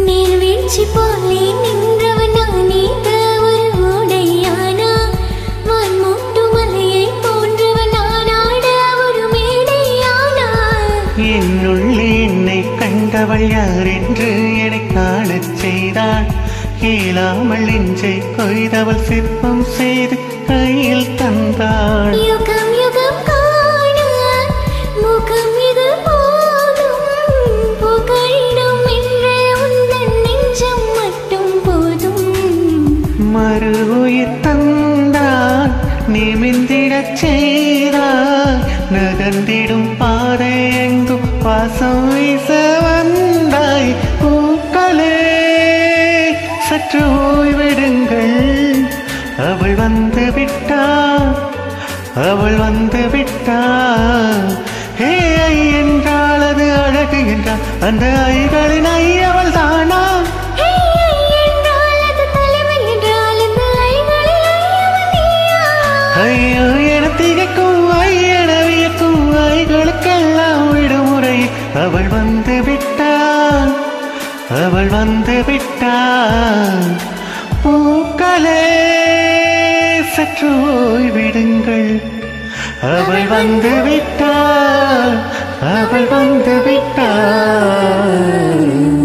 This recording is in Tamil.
நீர்வீழ்ச்சி போலே நின்றவன் நீந்த ஒரு ஓடையானா வான்மூட்டு மலையை போன்றவன் ஆனாட ஒரு மேடையானா என்னுள்ளே என்னை கண்டவள் யார் என்று என்னை காணச் செய்தாள் கேளாமல் நெஞ்சை கொய்தவள் சிற்பம் செய்து கையில் தந்தாள் யுகம் யுகம் காண முகம் இது போதும் புகழிடும் என்றே உந்தன் நெஞ்சம் மட்டும் போதும் மறு உயிர் தந்தால் நிமிந்திடச் செய்தால் நகர்ந்திடும் பாதை எங்கும் வாசம் வீச வந்தாய் பூக்களே சற்று ஓய்விடுங்கள் அவள் வந்து விட்டாள் அவள் வந்து விட்டாள் ஹே ஐ என்றால் அது அழகு என்றால் அந்த ஐகளின் ஐ அவள் தானா ஹே, என்றால் அது தலைமை என்றால் இந்த ஐகளில் ஐயவன் நீயா? ஐயோ என திகைக்கும் ஐயன வியக்கும் ஐகளுக்கெல்லாம் விடுமுறை அவள் வந்து விட்டாள் அவள் வந்து விட்டாள் பூக்களே சற்று ஓய்விடுங்கள் அவள் வந்து விட்டாள் அவள் வந்து விட்டாள்